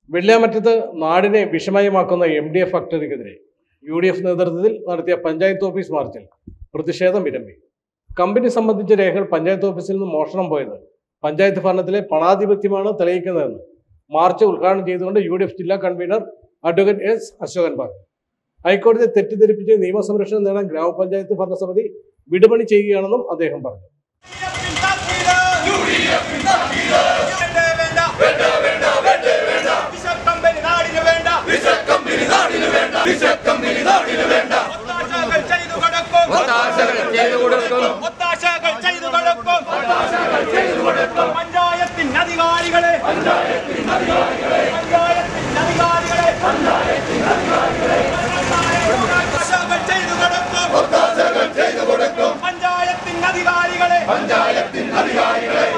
വെള്ളിയാമറ്റത്ത് നാടിനെ വിഷമയമാക്കുന്ന M D F ഫാക്ടറിക്കെതിരെ യു ഡി എഫ് നേതൃത്വത്തിൽ നടത്തിയ പഞ്ചായത്ത് ഓഫീസ് മാർച്ചിൽ പ്രതിഷേധം വിരമ്പി കമ്പനി സംബന്ധിച്ച രേഖകൾ പഞ്ചായത്ത് ഓഫീസിൽ നിന്ന് മോഷണം പോയത് പഞ്ചായത്ത് ഭരണത്തിലെ പണാധിപത്യമാണ് തെളിയിക്കുന്നതെന്ന് മാർച്ച് ഉദ്ഘാടനം ചെയ്തുകൊണ്ട് യു ഡി എഫ് ജില്ലാ കൺവീനർ അഡ്വക്കേറ്റ് എസ് അശോകൻ പറഞ്ഞു ഹൈക്കോടതിയെ തെറ്റിദ്ധരിപ്പിച്ച് നിയമസംരക്ഷണം നേടാൻ ഗ്രാമപഞ്ചായത്ത് ഭരണസമിതി വിടുപണി ചെയ്യുകയാണെന്നും അദ്ദേഹം പറഞ്ഞു ഒത്താശകൾ ചെയ്തു കൊടുക്കും ഒത്താശകൾ ചെയ്തു കൊടുക്കും പഞ്ചായത്തിൻ അധികാരികളെ പഞ്ചായത്തിൻ അധികാരികളെ ഒത്താശകൾ ചെയ്തു കൊടുക്കും പഞ്ചായത്തിൻ അധികാരികളെ പഞ്ചായത്തിൻ അധികാരികളെ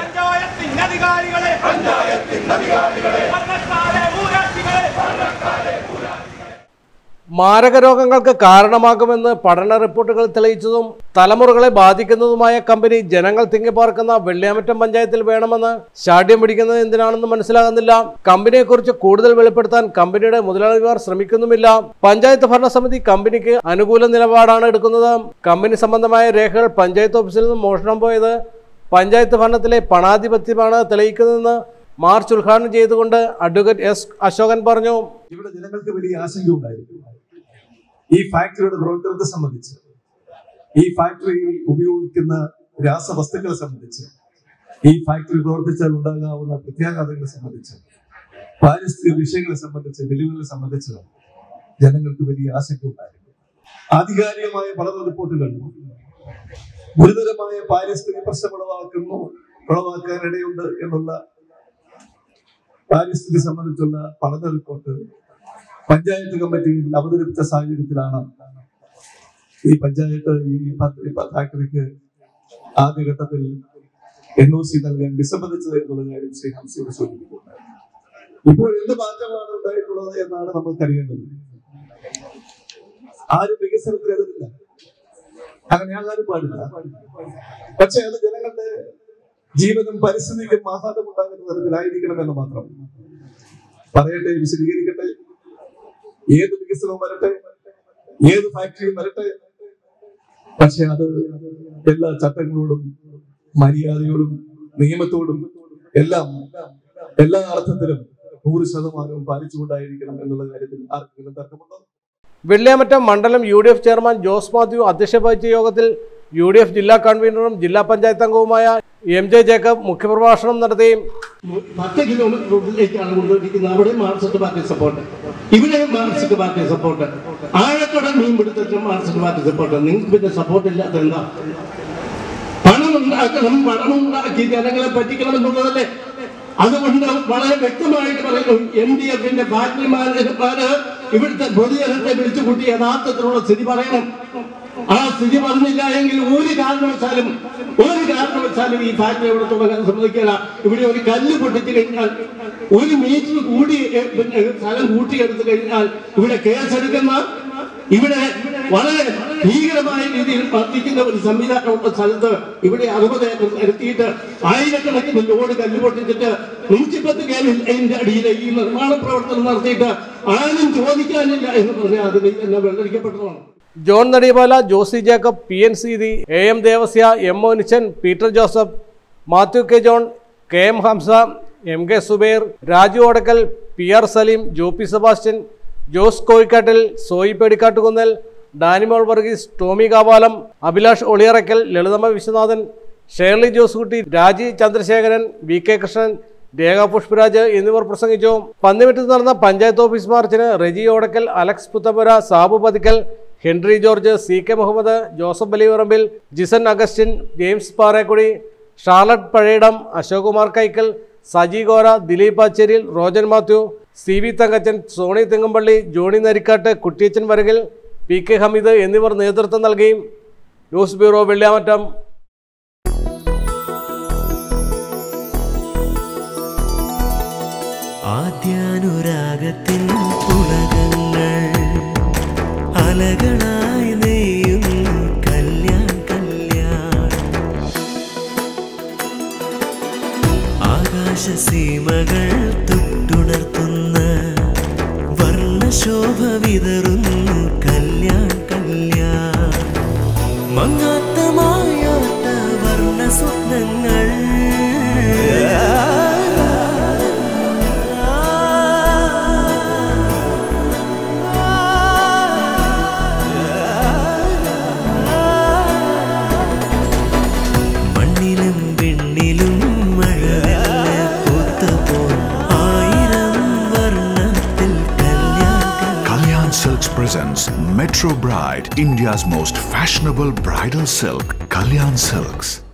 ഭരണക്കാരെ ഊരാട്ടികളെ മാരക രോഗങ്ങൾക്ക് കാരണമാകുമെന്ന് പഠന റിപ്പോർട്ടുകൾ തെളിയിച്ചതും തലമുറകളെ ബാധിക്കുന്നതുമായ കമ്പനി ജനങ്ങൾ തിങ്ങിപ്പാർക്കുന്ന വെള്ളിയാമറ്റം പഞ്ചായത്തിൽ വേണമെന്ന് ശാഠ്യം പിടിക്കുന്നത് എന്തിനാണെന്ന് മനസ്സിലാകുന്നില്ല കമ്പനിയെക്കുറിച്ച് കൂടുതൽ വെളിപ്പെടുത്താൻ കമ്പനിയുടെ മുതലാളിമാർ ശ്രമിക്കുന്നുമില്ല പഞ്ചായത്ത് ഭരണസമിതി കമ്പനിക്ക് അനുകൂല നിലപാടാണ് എടുക്കുന്നത് കമ്പനി സംബന്ധമായ രേഖകൾ പഞ്ചായത്ത് ഓഫീസിൽ നിന്ന് മോഷണം പോയത് പഞ്ചായത്ത് ഭരണത്തിലെ പണാധിപത്യമാണ് തെളിയിക്കുന്നതെന്ന് മാർച്ച് ഉദ്ഘാടനം ചെയ്തുകൊണ്ട് അഡ്വക്കേറ്റ് എസ് അശോകൻ പറഞ്ഞു ഇവിടെ ജനങ്ങൾക്ക് വലിയ ആശങ്ക ഉണ്ടായിരുന്നു ഈ ഫാക്ടറിയുടെ പ്രവർത്തനത്തെ സംബന്ധിച്ച് ഈ ഫാക്ടറിയിൽ ഉപയോഗിക്കുന്ന രാസവസ്തുക്കളെ സംബന്ധിച്ച് ഈ ഫാക്ടറി പ്രവർത്തിച്ചാൽ ഉണ്ടാകാവുന്ന പ്രത്യാഘാതങ്ങളെ സംബന്ധിച്ച് പാരിസ്ഥിതിക വിഷയങ്ങളെ സംബന്ധിച്ച് വെല്ലുവിളികളെ സംബന്ധിച്ച് ജനങ്ങൾക്ക് വലിയ ആശങ്ക ഉണ്ടായിരുന്നു ആധികാരികമായ പഠന റിപ്പോർട്ടുകൾ ഗുരുതരമായ പാരിസ്ഥിതിക പ്രശ്നം ഉളവാക്കുന്നു ഉളവാക്കാനിടയുണ്ട് എന്നുള്ള പാരിസ്ഥിതി സംബന്ധിച്ചുള്ള പഠന റിപ്പോർട്ട് പഞ്ചായത്ത് കമ്മിറ്റിയിൽ അവതരിപ്പിച്ച സാഹചര്യത്തിലാണ് ഈ പഞ്ചായത്ത് ഈ ഫാക്ടറി ഫാക്ടറിക്ക് ആദ്യഘട്ടത്തിൽ എൻ ഒ സി നൽകാൻ വിസമ്മതിച്ചത് എന്നുള്ള കാര്യം ശ്രീ ഹംസയോട് സൂചിപ്പിക്കുന്നുണ്ട് ഇപ്പോൾ എന്ത് മാറ്റമാണ് ഉണ്ടായിട്ടുള്ളത് എന്നാണ് നമുക്കറിയേണ്ടത് ആരും വികസനത്തിന് എതിരില്ല അങ്ങനെ ആകാനും പാടില്ല പക്ഷെ അത് ജനങ്ങളുടെ ജീവനും പരിസ്ഥിതിക്കും ആഘാതം ഉണ്ടാകുന്ന തരത്തിലായിരിക്കണമെന്ന് മാത്രം പറയട്ടെ വിശദീകരിക്കട്ടെ ഏത് വികസനവും വരട്ടെ ഏത് ഫാക്ടറിയും വരട്ടെ പക്ഷെ അത് എല്ലാ ചട്ടങ്ങളോടും മര്യാദയോടും നിയമത്തോടും എല്ലാം എല്ലാ അർത്ഥത്തിലും നൂറ് ശതമാനവും പാലിച്ചുകൊണ്ടായിരിക്കണം എന്നുള്ള കാര്യത്തിൽ ആർക്കെങ്കിലും തർക്കമുണ്ടോ വെള്ളിയാമറ്റം മണ്ഡലം U D F chairman Jose Mathew അധ്യക്ഷത വഹിച്ച യോഗത്തിൽ യു ഡി എഫ് ജില്ലാ കൺവീനറും ജില്ലാ പഞ്ചായത്ത് അംഗവുമായ എം ജെ ജേക്കബ് മുഖ്യപ്രഭാഷണം നടത്തി പത്ത് കിലോമീറ്റർ റൂട്ടിലേക്കാണ് കൊണ്ടുപോയിരിക്കുന്നത് അവിടെ മാർക്സിസ്റ്റ് പാർട്ടി സപ്പോർട്ട് ഇവിടെ മാർക്സിസ്റ്റ് പാർട്ടി സപ്പോർട്ട് ആഴക്കടൽ മീൻപിടുത്തത്തിനും മാർക്സിസ്റ്റ് പാർട്ടി സപ്പോർട്ട് നിങ്ങൾക്ക് പിന്നെ സപ്പോർട്ട് ഇല്ലാത്ത എന്താ പണം ഉണ്ടാക്കണം പണം ഉണ്ടാക്കി ജനങ്ങളെ പറ്റിക്കണമെന്നുള്ളതല്ലേ അതുകൊണ്ട് വളരെ വ്യക്തമായിട്ട് പറയുന്നു എം ഡി എഫിന്റെ ഫാക്ടറിമാര് ഇവിടുത്തെ പൊതുജനത്തെ വിളിച്ചു കൂട്ടി യഥാർത്ഥത്തിലുള്ള സ്ഥിതി പറയണം ആ സ്ഥിതി പറഞ്ഞില്ല എങ്കിൽ ഒരു കാരണവശാലും ഒരു കാരണവശാലും ഈ ഫാക്ടറി ഇവിടെ തുടങ്ങാൻ സമ്മതിക്കില്ല ഇവിടെ ഒരു കല്ല് പൊട്ടിച്ചു കഴിഞ്ഞാൽ ഒരു മീറ്റർ കൂടി എ, പിന്നെ സ്ഥലം കൂട്ടിയെടുത്തു കഴിഞ്ഞാൽ ഇവിടെ കേസെടുക്കുന്ന ഇവിടെ വളരെ ഭീകരമായ രീതിയിൽ വർദ്ധിക്കുന്ന ഒരു സംവിധാനമുള്ള സ്ഥലത്ത് ഇവിടെ അറുപത് ഏക്കർ നിരത്തിയിട്ട് ആയിരക്കണക്കിന് ലോഡ് കല്ല് പൊട്ടിച്ചിട്ട് നൂറ്റിപ്പത്ത് കേരളത്തിന്റെ അടിയിൽ ഈ നിർമ്മാണ പ്രവർത്തനം നടത്തിയിട്ട് ആരും ചോദിക്കാനില്ല എന്ന് പറഞ്ഞാൽ അതിന് എന്നെ വെള്ളരിക്കപ്പെട്ടതാണ് John Nadiyapala Josy Jacob P N Seethi A M Devasya M O Nichan Peter Joseph Mathew K John K M Hamsa M K Subair Raju Odakkal P R Saleem Joppy Sebastian Jose Koikkattil Soy Pedikattukunnel Danimol Varghese Tomy Kavalam Abhilash Oliyarakkal Lalithamma Viswanathan Shirley Joskutty Raji Chandrasekharan V K Krishnan Rekha Pushparaj എന്നിവർ പ്രസംഗിച്ചു പന്നിമറ്റത്ത് നടന്ന പഞ്ചായത്ത് ഓഫീസ് മാർച്ചിന് Reji Odakkal Alex Puthampura Sabu പതിക്കൽ Henry George C K Muhammad Joseph Baliyarambil Jisan Augustine James Parekudy Charlotte Pazhayidam Ashok Kumar Kaikkal Saji Gora Dileep Acheril Rojan Mathew C V Thankachan Sony Thengampally Johnny Narikkattu Kuttiyachan Varakil P K Hameed എന്നിവർ നേതൃത്വം നൽകി news bureau Velliyamattom ആദ്യാനുരാഗത്തിൻ പുളകങ്ങൾ അലകളായി നെയ്യും കല്യാൺ കല്യാൺ ആകാശസീമകൾ തൊട്ടുണർത്തുന്ന ശോഭ വിതറുന്നു കല്യാൺ കല്യാൺ മങ്ങാത്ത മായാത്ത വർണ്ണ സ്വപ്നങ്ങൾ മണ്ണിലും വിണ്ണിലും മഴവെള്ള പൂത്തപ്പോൾ ആയിരം വർണ്ണത്തിൽ Kalyan Kalyan Silks presents Metro Bride, India's most fashionable bridal silk, Kalyan Silks.